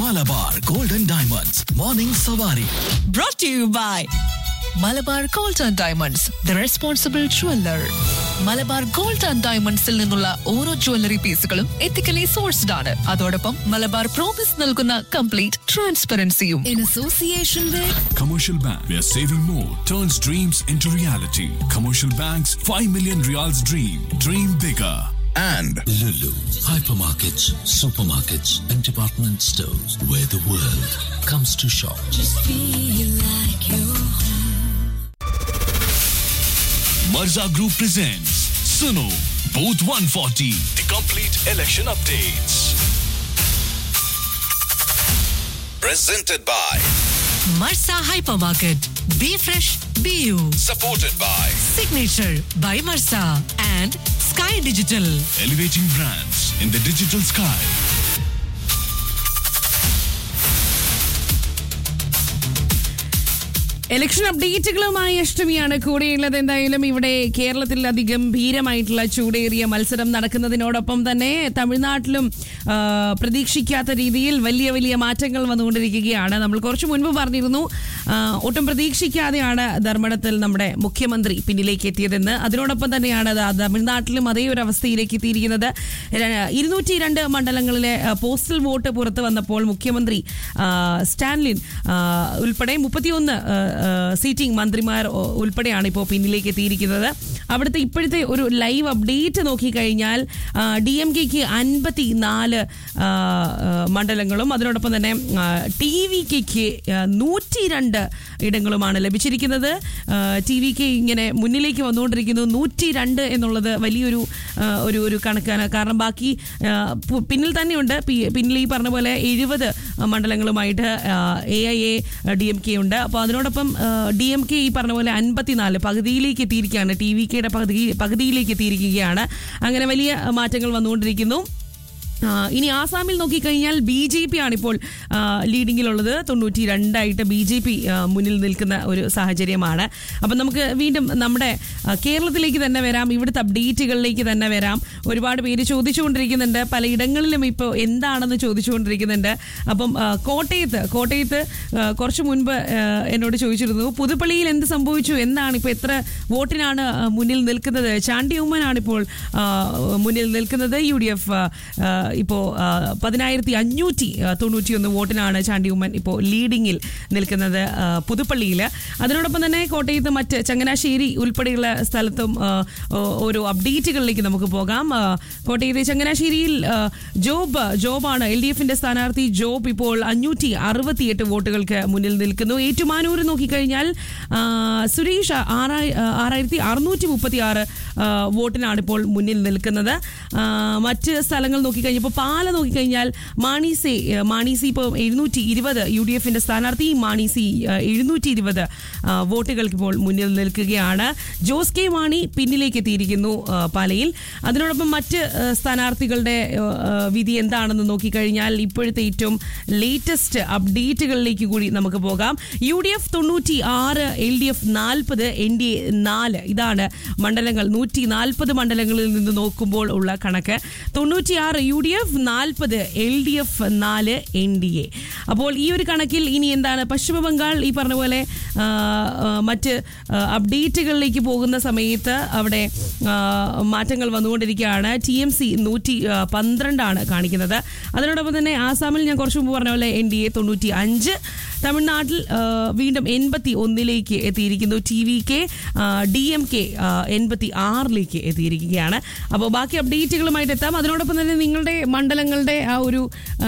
Malabar golden diamonds morning സവാരി brought to you by Malabar gold and diamonds the responsible jeweller Malabar gold and ഡയമണ്ട്സിൽ നിന്നുള്ള ഓരോ jewellery പീസുകളും ethically sourced ആണ് അതോടൊപ്പം മലബാർ പ്രോമിസ് നൽകുന്ന കംപ്ലീറ്റ് ട്രാൻസ്പെറൻസിയും in association with Commercial Bank, where saving more turns dreams into reality. Commercial Bank's 5 million reals dream. Dream bigger. and Lulu, hypermarkets, supermarkets, and department stores where the world comes to shop. Marza Group presents Suno Booth 140, the complete election updates. presented by Marsa hyper market be fresh be you supported by signature by Marsa and sky digital Elevating brands in the digital sky. Election അപ്ഡേറ്റുകളുമായി അഷ്ടമിയാണ് കൂടെയുള്ളത് എന്തായാലും ഇവിടെ കേരളത്തിൽ അതിഗംഭീരമായിട്ടുള്ള ചൂടേറിയ മത്സരം നടക്കുന്നതിനോടൊപ്പം തന്നെ തമിഴ്നാട്ടിലും ആ, പ്രതീക്ഷിക്കാത്ത രീതിയിൽ വലിയ വലിയ മാറ്റങ്ങൾ വന്നുകൊണ്ടിരിക്കുകയാണ് നമ്മൾ കുറച്ച് മുൻപ് പറഞ്ഞിരുന്നു ആ, ഒട്ടും പ്രതീക്ഷിക്കാതെയാണ് ധർമ്മടത്തിൽ നമ്മുടെ മുഖ്യമന്ത്രി പിന്നിലേക്ക് എത്തിയതെന്ന് അതിനോടൊപ്പം തന്നെയാണ് ദാ തമിഴ്നാട്ടിലും അതേ ഒരു അവസ്ഥയിലേക്ക് എത്തിയിരിക്കുന്നത് ര- ഇരുന്നൂറ്റി രണ്ട് മണ്ഡലങ്ങളിലെ ആ, പോസ്റ്റൽ വോട്ട് പുറത്തു വന്നപ്പോൾ മുഖ്യമന്ത്രി ആ, സ്റ്റാൻലിൻ ആ, ഉൾപ്പെടെ മുപ്പത്തിയൊന്ന് ആ, ആ, സീറ്റിംഗ് മന്ത്രിമാർ ഉ- ഉൾപ്പെടെയാണ് ഇപ്പോൾ പിന്നിലേക്ക് എത്തിയിരിക്കുന്നത് അവിടുത്തെ ഇപ്പോഴത്തെ ഒരു ലൈവ് അപ്ഡേറ്റ് നോക്കിക്കഴിഞ്ഞാൽ ഡി എം കെക്ക് അൻപത്തി നാല് മണ്ഡലങ്ങളും അതിനോടൊപ്പം തന്നെ ടി വി കെക്ക് നൂറ്റി രണ്ട് ഇടങ്ങളുമാണ് ലഭിച്ചിരിക്കുന്നത് ടി വി കെ ഇങ്ങനെ മുന്നിലേക്ക് വന്നുകൊണ്ടിരിക്കുന്നു നൂറ്റി രണ്ട് എന്നുള്ളത് വലിയൊരു ആ, ഒരു ഒരു കണക്കാണ് കാരണം ബാക്കി ആ, പു- പിന്നിൽ തന്നെയുണ്ട് പി- പിന്നിൽ ഈ പറഞ്ഞ പോലെ എഴുപത് മണ്ഡലങ്ങളുമായിട്ട് A I A D M K ഉണ്ട് അപ്പോൾ അതിനോടൊപ്പം ഡി എം കെ ഈ പറഞ്ഞ പോലെ അൻപത്തിനാല് പകുതിയിലേക്ക് എത്തിയിരിക്കുകയാണ് ടി വി കെയുടെ പകുതി പകുതിയിലേക്ക് എത്തിയിരിക്കുകയാണ് അങ്ങനെ വലിയ മാറ്റങ്ങൾ വന്നുകൊണ്ടിരിക്കുന്നു ആ, ഇനി ആസാമിൽ നോക്കിക്കഴിഞ്ഞാൽ ബി ജെ പി ആണിപ്പോൾ ആ, ലീഡിങ്ങിലുള്ളത് തൊണ്ണൂറ്റി രണ്ടായിട്ട് ബി ജെ പി മുന്നിൽ നിൽക്കുന്ന ഒരു സാഹചര്യമാണ് അപ്പം നമുക്ക് വീണ്ടും നമ്മുടെ ആ, കേരളത്തിലേക്ക് തന്നെ വരാം ഇവിടുത്തെ അപ്ഡേറ്റുകളിലേക്ക് തന്നെ വരാം ഒരുപാട് പേര് ചോദിച്ചുകൊണ്ടിരിക്കുന്നുണ്ട് പലയിടങ്ങളിലും ഇപ്പോൾ എന്താണെന്ന് ചോദിച്ചുകൊണ്ടിരിക്കുന്നുണ്ട് അപ്പം ആ, കോട്ടയത്ത് കോട്ടയത്ത് ആ, കുറച്ച് മുൻപ് ആ, എന്നോട് ചോദിച്ചിരുന്നു പുതുപ്പള്ളിയിൽ എന്ത് സംഭവിച്ചു എന്താണ് ഇപ്പോൾ എത്ര വോട്ടിനാണ് ആ, മുന്നിൽ നിൽക്കുന്നത് ചാണ്ടി ഉമ്മനാണ് ഇപ്പോൾ ആ, മുന്നിൽ നിൽക്കുന്നത് യു ഡി എഫ് ഇപ്പോൾ പതിനായിരത്തി അഞ്ഞൂറ്റി തൊണ്ണൂറ്റിയൊന്ന് വോട്ടിനാണ് ചാണ്ടി ഉമ്മൻ ഇപ്പോൾ ലീഡിങ്ങിൽ നിൽക്കുന്നത് ആ, പുതുപ്പള്ളിയിൽ അതിനോടൊപ്പം തന്നെ കോട്ടയത്ത് മറ്റ് ചങ്ങനാശ്ശേരി ഉൾപ്പെടെയുള്ള സ്ഥലത്തും ആ, ഓ- ഓരോ അപ്ഡേറ്റുകളിലേക്ക് നമുക്ക് പോകാം ആ, കോട്ടയത്തെ ചങ്ങനാശ്ശേരിയിൽ ആ, ജോബ് ജോബാണ് എൽ ഡി എഫിന്റെ സ്ഥാനാർത്ഥി ജോബ് ഇപ്പോൾ അഞ്ഞൂറ്റി അറുപത്തിയെട്ട് വോട്ടുകൾക്ക് മുന്നിൽ നിൽക്കുന്നു ഏറ്റുമാനൂർ നോക്കിക്കഴിഞ്ഞാൽ ആ, സുരേഷ് ആറായി ആറായിരത്തി അറുന്നൂറ്റി മുപ്പത്തി ആറ് വോട്ടിനാണ് ഇപ്പോൾ മുന്നിൽ നിൽക്കുന്നത് ആ, മറ്റ് സ്ഥലങ്ങൾ നോക്കിക്കഴിഞ്ഞപ്പോൾ പാല നോക്കിക്കഴിഞ്ഞാൽ മാണി സി മാണി സി ഇപ്പോൾ എഴുന്നൂറ്റി ഇരുപത് യു ഡി എഫിന്റെ സ്ഥാനാർത്ഥി മാണി സി എഴുന്നൂറ്റി ഇരുപത് വോട്ടുകൾക്ക് ഇപ്പോൾ മുന്നിൽ നിൽക്കുകയാണ് ജോസ് കെ മാണി പിന്നിലേക്ക് എത്തിയിരിക്കുന്നു ആ, പാലയിൽ അതിനോടൊപ്പം മറ്റ് ആ, സ്ഥാനാർത്ഥികളുടെ ആ, ആ, വിധി എന്താണെന്ന് നോക്കിക്കഴിഞ്ഞാൽ ഇപ്പോഴത്തെ ഏറ്റവും ലേറ്റസ്റ്റ് അപ്ഡേറ്റുകളിലേക്ക് കൂടി നമുക്ക് പോകാം യു ഡി എഫ് തൊണ്ണൂറ്റി ആറ് എൽ ഡി എഫ് നാൽപ്പത് എൻ ഡി എ നാല് ഇതാണ് മണ്ഡലങ്ങൾ നൂറ്റി നാൽപ്പത് മണ്ഡലങ്ങളിൽ നിന്ന് നോക്കുമ്പോൾ ഉള്ള കണക്ക് തൊണ്ണൂറ്റിയാറ് യു ഡി എഫ് നാൽപ്പത് എൽ ഡി എഫ് നാല് എൻ ഡി എ അപ്പോൾ ഈ ഒരു കണക്കിൽ ഇനി എന്താണ് പശ്ചിമ ബംഗാൾ ഈ പറഞ്ഞ പോലെ ആ, ആ, മറ്റ് ആ, അപ്ഡേറ്റുകളിലേക്ക് പോകുന്ന സമയത്ത് അവിടെ ആ, മാറ്റങ്ങൾ വന്നുകൊണ്ടിരിക്കുകയാണ് ടി എം സി നൂറ്റി ആ, പന്ത്രണ്ടാണ് കാണിക്കുന്നത് അതിനോടൊപ്പം തന്നെ ആസാമിൽ ഞാൻ കുറച്ച് മുമ്പ് പറഞ്ഞ പോലെ എൻ ഡി എ തൊണ്ണൂറ്റി അഞ്ച് തമിഴ്നാട്ടിൽ ആ, വീണ്ടും എൺപത്തി ഒന്നിലേക്ക് എത്തിയിരിക്കുന്നു T V K D M K എൺപത്തി ആറിലേക്ക് എത്തിയിരിക്കുകയാണ് അപ്പോൾ ബാക്കി അപ്ഡേറ്റുകളുമായിട്ട് എത്താം അതിനോടൊപ്പം തന്നെ നിങ്ങളുടെ മണ്ഡലങ്ങളുടെ ആ ഒരു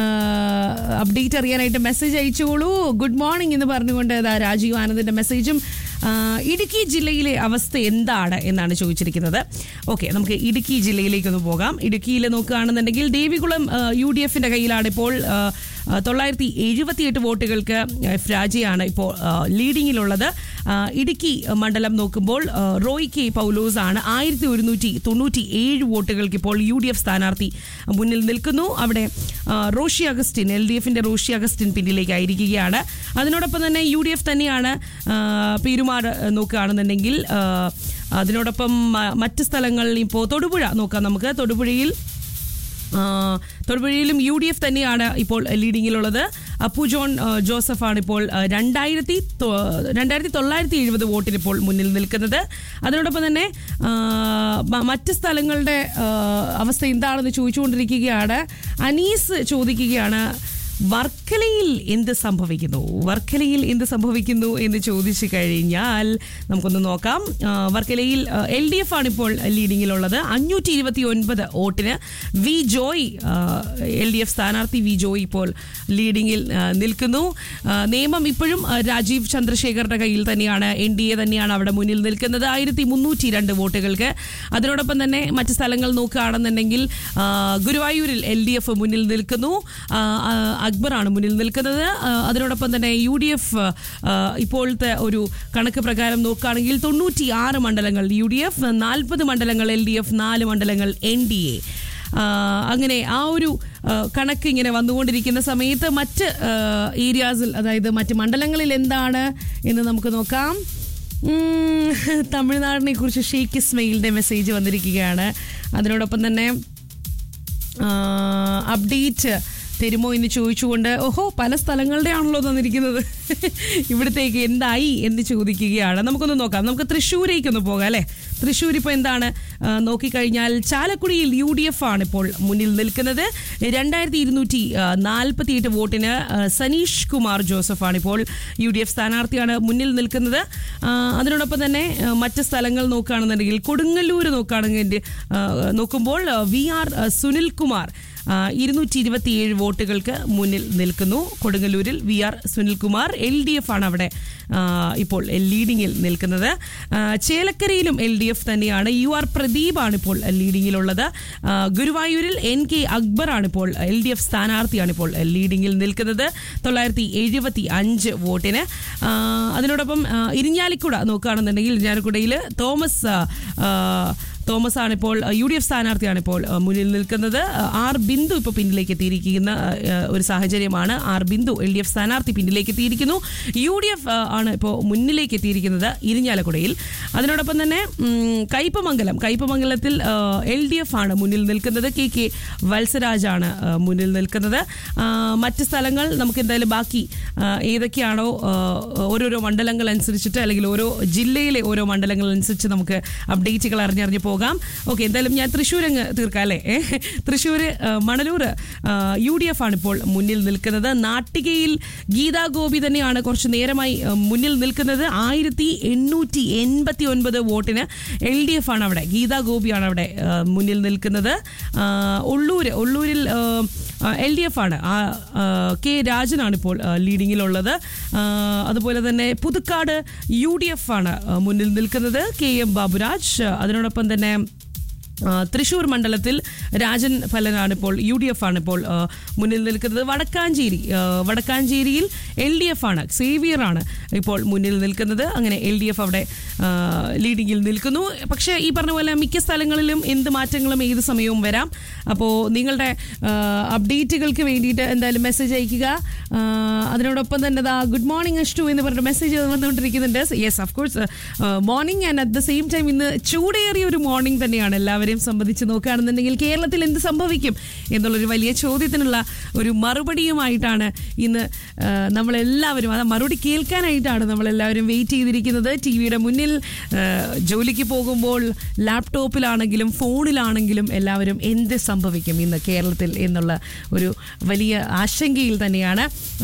അപ്ഡേറ്റ് അറിയാനായിട്ട് മെസ്സേജ് അയച്ചോളൂ ഗുഡ് മോർണിംഗ് എന്ന് പറഞ്ഞുകൊണ്ട് ദാ രാജീവ് ആനന്ദിന്റെ മെസ്സേജും ആ, ഇടുക്കി ജില്ലയിലെ അവസ്ഥ എന്താണ് എന്നാണ് ചോദിച്ചിരിക്കുന്നത് ഓക്കെ നമുക്ക് ഇടുക്കി ജില്ലയിലേക്കൊന്ന് പോകാം ഇടുക്കിയിൽ നോക്കുകയാണെന്നുണ്ടെങ്കിൽ ദേവികുളം യു ഡി എഫിന്റെ കയ്യിലാണ് ഇപ്പോൾ ആ, ആ, തൊള്ളായിരത്തി എഴുപത്തിയെട്ട് വോട്ടുകൾക്ക് എഫ് രാജയാണ് ഇപ്പോൾ ആ, ലീഡിങ്ങിലുള്ളത് ആ, ഇടുക്കി മണ്ഡലം നോക്കുമ്പോൾ ആ, റോയ് കെ പൗലോസ് ആണ് ആയിരത്തി ഒരുന്നൂറ്റി തൊണ്ണൂറ്റി ഏഴ് വോട്ടുകൾക്ക് ഇപ്പോൾ യു ഡി എഫ് സ്ഥാനാർത്ഥി മുന്നിൽ നിൽക്കുന്നു അവിടെ ആ, റോഷി അഗസ്റ്റിൻ എൽ ഡി എഫിന്റെ റോഷി അഗസ്റ്റിൻ പിന്നിലേക്കായിരിക്കുകയാണ് അതിനോടൊപ്പം തന്നെ യു ഡി എഫ് തന്നെയാണ് ആ, പെരുമാട് നോക്കുകയാണെന്നുണ്ടെങ്കിൽ ആ, അതിനോടൊപ്പം മ- മറ്റ് സ്ഥലങ്ങളിൽ ഇപ്പോൾ തൊടുപുഴ നോക്കാം നമുക്ക് തൊടുപുഴയിൽ ആ, തൊടുപുഴയിലും യു ഡി എഫ് തന്നെയാണ് ഇപ്പോൾ ലീഡിങ്ങിലുള്ളത് അപ്പു ജോൺ ആ, ജോസഫാണ് ഇപ്പോൾ ആ, രണ്ടായിരത്തി തൊ- രണ്ടായിരത്തി തൊള്ളായിരത്തി എഴുപത് വോട്ടിന് ഇപ്പോൾ മുന്നിൽ നിൽക്കുന്നത് അതിനോടൊപ്പം തന്നെ ആ, മ- മറ്റ് സ്ഥലങ്ങളുടെ ആ, അവസ്ഥ എന്താണെന്ന് ചോദിച്ചുകൊണ്ടിരിക്കുകയാണ് അനീസ് ചോദിക്കുകയാണ് വർക്കലയിൽ എന്ത് സംഭവിക്കുന്നു വർക്കലയിൽ എന്ത് സംഭവിക്കുന്നു എന്ന് ചോദിച്ചു കഴിഞ്ഞാൽ നമുക്കൊന്ന് നോക്കാം ആ, വർക്കലയിൽ എൽ ഡി എഫ് ആണ് ഇപ്പോൾ ലീഡിങ്ങിലുള്ളത് അഞ്ഞൂറ്റി ഇരുപത്തി ഒൻപത് വോട്ടിന് V Joy L D F സ്ഥാനാർത്ഥി വി ജോയ് ഇപ്പോൾ ലീഡിങ്ങിൽ ആ, നിൽക്കുന്നു ആ, നിയമം ഇപ്പോഴും ആ, രാജീവ് ചന്ദ്രശേഖറുടെ കയ്യിൽ തന്നെയാണ് എൻ ഡി എ തന്നെയാണ് അവിടെ മുന്നിൽ നിൽക്കുന്നത് ആയിരത്തി മുന്നൂറ്റി രണ്ട് വോട്ടുകൾക്ക് അതിനോടൊപ്പം തന്നെ മറ്റ് സ്ഥലങ്ങൾ നോക്കുകയാണെന്നുണ്ടെങ്കിൽ ആ, ഗുരുവായൂരിൽ എൽ ഡി എഫ് മുന്നിൽ നിൽക്കുന്നു ആ, ആ, അക്ബറാണ് മുന്നിൽ നിൽക്കുന്നത് ആ, അതിനോടൊപ്പം തന്നെ യു ഡി എഫ് ഇപ്പോഴത്തെ ഒരു കണക്ക് പ്രകാരം നോക്കുകയാണെങ്കിൽ തൊണ്ണൂറ്റി ആറ് മണ്ഡലങ്ങൾ യു ഡി എഫ് നാൽപ്പത് മണ്ഡലങ്ങൾ എൽ ഡി എഫ് നാല് മണ്ഡലങ്ങൾ എൻ ഡി എ അങ്ങനെ ആ ഒരു ആ, കണക്ക് ഇങ്ങനെ വന്നുകൊണ്ടിരിക്കുന്ന സമയത്ത് മറ്റ് ഏരിയാസിൽ അതായത് മറ്റ് മണ്ഡലങ്ങളിൽ എന്താണ് എന്ന് നമുക്ക് നോക്കാം ഉം, തമിഴ്നാടിനെ കുറിച്ച് ഷെയ്ഖ് ഇസ്മയിലിന്റെ മെസ്സേജ് വന്നിരിക്കുകയാണ് അതിനോടൊപ്പം തന്നെ അപ്ഡേറ്റ് തരുമോ എന്ന് ചോദിച്ചുകൊണ്ട് ഓഹോ പല സ്ഥലങ്ങളുടെ ആണല്ലോ തന്നിരിക്കുന്നത് ഇവിടത്തേക്ക് എന്തായി എന്ന് ചോദിക്കുകയാണ് നമുക്കൊന്ന് നോക്കാം നമുക്ക് തൃശ്ശൂരേക്കൊന്ന് പോകാം അല്ലേ തൃശ്ശൂർ ഇപ്പോൾ എന്താണ് ആ, നോക്കിക്കഴിഞ്ഞാൽ ചാലക്കുടിയിൽ യു ഡി എഫ് ആണ് ഇപ്പോൾ മുന്നിൽ നിൽക്കുന്നത് രണ്ടായിരത്തി ഇരുന്നൂറ്റി നാൽപ്പത്തി എട്ട് വോട്ടിന് ആ, സനീഷ് കുമാർ ജോസഫ് ആണ് ഇപ്പോൾ യു ഡി എഫ് സ്ഥാനാർത്ഥിയാണ് മുന്നിൽ നിൽക്കുന്നത് ആ, അതിനോടൊപ്പം തന്നെ ആ, മറ്റ് സ്ഥലങ്ങൾ നോക്കുകയാണെന്നുണ്ടെങ്കിൽ കൊടുങ്ങല്ലൂർ നോക്കുകയാണെങ്കിൽ ആ, നോക്കുമ്പോൾ ആ, വി ആർ ആ, സുനിൽ കുമാർ ഇരുന്നൂറ്റി ഇരുപത്തിയേഴ് വോട്ടുകൾക്ക് മുന്നിൽ നിൽക്കുന്നു കൊടുങ്ങല്ലൂരിൽ V R Sunilkumar L D F ആണ് അവിടെ ആ, ഇപ്പോൾ ലീഡിങ്ങിൽ നിൽക്കുന്നത് ആ, ചേലക്കരയിലും എൽ ഡി എഫ് തന്നെയാണ് യു ആർ പ്രദീപ് ആണ് ഇപ്പോൾ ലീഡിങ്ങിലുള്ളത് ആ, ഗുരുവായൂരിൽ എൻ കെ അക്ബർ ആണ് ഇപ്പോൾ എൽ ഡി എഫ് സ്ഥാനാർത്ഥിയാണ് ഇപ്പോൾ ലീഡിങ്ങിൽ നിൽക്കുന്നത് തൊള്ളായിരത്തി എഴുപത്തി അഞ്ച് വോട്ടിന് ആ, അതിനോടൊപ്പം ആ, ഇരിഞ്ഞാലിക്കുട നോക്കുകയാണെന്നുണ്ടെങ്കിൽ ഇരിഞ്ഞാലിക്കുടയിൽ തോമസ് ആ, ആ, തോമസ് ആണ് ഇപ്പോൾ യു ഡി എഫ് സ്ഥാനാർത്ഥിയാണ് ഇപ്പോൾ ആ, മുന്നിൽ നിൽക്കുന്നത് ആ, ആർ ബിന്ദു ഇപ്പോൾ പിന്നിലേക്ക് എത്തിയിരിക്കുന്ന ആ, ഒരു സാഹചര്യമാണ് R Bindu L D F സ്ഥാനാർത്ഥി പിന്നിലേക്ക് എത്തിയിരിക്കുന്നു യു ഡി എഫ് ആണ് ഇപ്പോൾ മുന്നിലേക്ക് എത്തിയിരിക്കുന്നത് ഇരിഞ്ഞാലക്കുടയിൽ അതിനോടൊപ്പം തന്നെ ഉം, കയ്പമംഗലം കയ്പമംഗലത്തിൽ എൽ ഡി എഫ് ആണ് മുന്നിൽ നിൽക്കുന്നത് കെ കെ വത്സരാജാണ് ആ, മുന്നിൽ നിൽക്കുന്നത് ആ, മറ്റ് സ്ഥലങ്ങൾ നമുക്ക് എന്തായാലും ബാക്കി ആ, ഏതൊക്കെയാണോ ആ, ഓരോരോ മണ്ഡലങ്ങൾ അനുസരിച്ചിട്ട് അല്ലെങ്കിൽ ഓരോ ജില്ലയിലെ ഓരോ മണ്ഡലങ്ങൾ അനുസരിച്ച് നമുക്ക് അപ്ഡേറ്റുകൾ അറിഞ്ഞറിഞ്ഞ് പോകാം ഓക്കെ എന്തായാലും ഞാൻ തൃശ്ശൂർ അങ്ങ് തീർക്കാം അല്ലേ Thrissur Manalur U D F ആണ് ഇപ്പോൾ മുന്നിൽ നിൽക്കുന്നത് നാട്ടികയിൽ ഗീതാ ഗോപി തന്നെയാണ് കുറച്ച് നേരമായി ആ, മുന്നിൽ നിൽക്കുന്നത് ആയിരത്തി എണ്ണൂറ്റി എൺപത്തി ഒൻപത് വോട്ടിന് എൽ ഡി എഫ് ആണ് അവിടെ ഗീതാ ഗോപിയാണ് അവിടെ ആ, മുന്നിൽ നിൽക്കുന്നത് ആ, ഉള്ളൂര് ഉള്ളൂരിൽ എൽ ഡി എഫ് ആണ് ആ, ആ, കെ രാജനാണ് ഇപ്പോൾ ആ, ലീഡിങ്ങിലുള്ളത് ആ, അതുപോലെ തന്നെ പുതുക്കാട് യു ഡി എഫ് ആണ് ആ, മുന്നിൽ നിൽക്കുന്നത് കെ എം ബാബുരാജ് അതിനോടൊപ്പം തന്നെ ആ, തൃശൂർ മണ്ഡലത്തിൽ രാജൻ ഫലനാണ് ഇപ്പോൾ യു ഡി എഫ് ആണ് ഇപ്പോൾ ആ, മുന്നിൽ നിൽക്കുന്നത് വടക്കാഞ്ചേരി ആ, വടക്കാഞ്ചേരിയിൽ എൽ ഡി എഫ് ആണ് സേവിയർ ആണ് ഇപ്പോൾ മുന്നിൽ നിൽക്കുന്നത് അങ്ങനെ എൽ ഡി എഫ് അവിടെ ആ, ലീഡിങ്ങിൽ നിൽക്കുന്നു പക്ഷേ ഈ പറഞ്ഞ പോലെ മിക്ക സ്ഥലങ്ങളിലും എന്ത് മാറ്റങ്ങളും ഏത് സമയവും വരാം അപ്പോൾ നിങ്ങളുടെ ആ, അപ്ഡേറ്റുകൾക്ക് വേണ്ടിയിട്ട് എന്തായാലും മെസ്സേജ് അയക്കുക ആ, അതിനോടൊപ്പം തന്നെ ദാ ഗുഡ് മോർണിംഗ് അഷ്ടു എന്ന് പറഞ്ഞ മെസ്സേജ് വന്നുകൊണ്ടിരിക്കുന്നുണ്ട് yes of course morning and at the same time ഇന്ന് ചൂടേറിയ ഒരു മോർണിംഗ് തന്നെയാണ് എല്ലാവരെയും സംബന്ധിച്ച് നോക്കുകയാണെന്നുണ്ടെങ്കിൽ കേരളത്തിൽ എന്ത് സംഭവിക്കും എന്നുള്ളൊരു വലിയ ചോദ്യത്തിനുള്ള ഒരു മറുപടിയുമായിട്ടാണ് ഇന്ന് ആ, നമ്മളെല്ലാവരും അത് മറുപടി കേൾക്കാനായിട്ടാണ് നമ്മളെല്ലാവരും വെയിറ്റ് ചെയ്തിരിക്കുന്നത് ടി വിയുടെ മുന്നിൽ ആ, ജോലിക്ക് പോകുമ്പോൾ ലാപ്ടോപ്പിലാണെങ്കിലും ഫോണിലാണെങ്കിലും എല്ലാവരും എന്ത് സംഭവിക്കും ഇന്ന് കേരളത്തിൽ എന്നുള്ള ഒരു വലിയ ആശങ്കയിൽ തന്നെയാണ്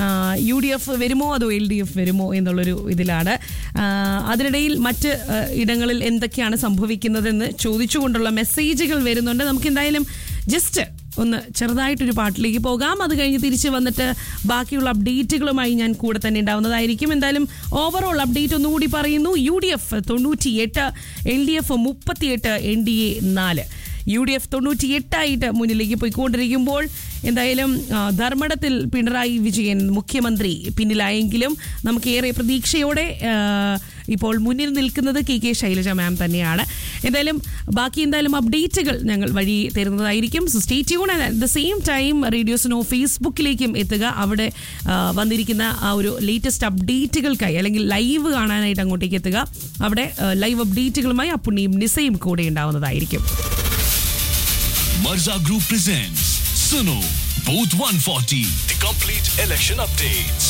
യു ഡി എഫ് വരുമോ അതോ എൽ ഡി എഫ് വരുമോ എന്നുള്ളൊരു ഇതിലാണ് ആ, അതിനിടയിൽ മറ്റ് ആ, ഇടങ്ങളിൽ എന്തൊക്കെയാണ് സംഭവിക്കുന്നതെന്ന് ചോദിച്ചുകൊണ്ടുള്ള മെസ്സേജുകൾ വരുന്നുണ്ട് നമുക്ക് എന്തായാലും ജസ്റ്റ് ഒന്ന് ചെറുതായിട്ടൊരു പാട്ടിലേക്ക് പോകാം അത് കഴിഞ്ഞ് തിരിച്ച് വന്നിട്ട് ബാക്കിയുള്ള അപ്ഡേറ്റുകളുമായി ഞാൻ കൂടെ തന്നെ ഉണ്ടാവുന്നതായിരിക്കും എന്തായാലും ഓവറോൾ അപ്ഡേറ്റ് ഒന്നുകൂടി പറയുന്നു യു ഡി എഫ് തൊണ്ണൂറ്റി എട്ട് എൽ ഡി എഫ് മുപ്പത്തിയെട്ട് എൻ ഡി എ നാല് യു ഡി എഫ് തൊണ്ണൂറ്റി എട്ടായിട്ട് മുന്നിലേക്ക് പോയിക്കൊണ്ടിരിക്കുമ്പോൾ എന്തായാലും ആ, ധർമ്മടത്തിൽ പിണറായി വിജയൻ മുഖ്യമന്ത്രി പിന്നിലായെങ്കിലും നമുക്ക് ഏറെ പ്രതീക്ഷയോടെ ആ, ഇപ്പോൾ മുന്നിൽ നിൽക്കുന്നത് കെ കെ ശൈലജ മാം തന്നെയാണ് എന്തായാലും ബാക്കി എന്തായാലും അപ്ഡേറ്റുകൾ ഞങ്ങൾ വഴി തരുന്നതായിരിക്കും so stay tune and at the same time റേഡിയോസിനോ ഫേസ്ബുക്കിലേക്കും എത്തുക അവിടെ ആ, വന്നിരിക്കുന്ന ആ ഒരു ലേറ്റസ്റ്റ് അപ്ഡേറ്റുകൾക്കായി അല്ലെങ്കിൽ ലൈവ് കാണാനായിട്ട് അങ്ങോട്ടേക്ക് എത്തുക അവിടെ ലൈവ് അപ്ഡേറ്റുകളുമായി അപ്പുണ്ണിയും നിസയും കൂടെ ഉണ്ടാവുന്നതായിരിക്കും Marza Group presents Suno, Booth 140, the complete election updates.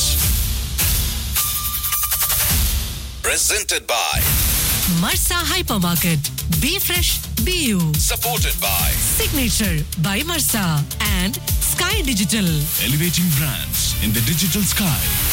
Presented by, Marsa Hypermarket. Be fresh, be you. supported by Signature by Marsa and Sky Digital. Elevating brands in the digital sky.